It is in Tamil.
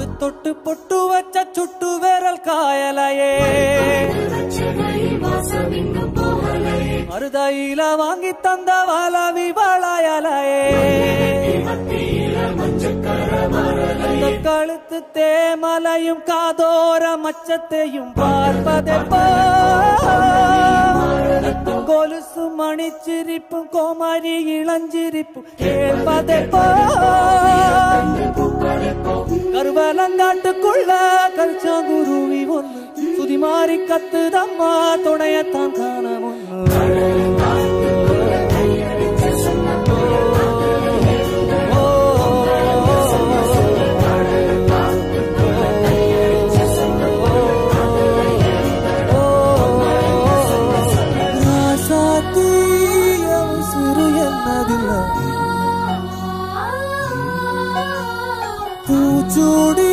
தொட்டு தொட்டு பொட்டு வச்ச சுட்டு விரல் காயலையே மருதையில வாங்கி தந்த வளவி வளையலையே அந்த கழுத்து தேமலையும் காதோர மச்சத்தையும் பார்ப்பதே கொலுசு மணிச்சிரிப்பும் கோமாரி இளஞ்சிரிப்பும் கேட்பதே கருவலங்காட்டுக்குள்ள கல்ச்சாங்குருவி ஒண்ணு சுதி மாறி கத்துதம்மா துணையத்தான் காண ஒண்ணு சிறு என்னதில்லை பூச்சூடி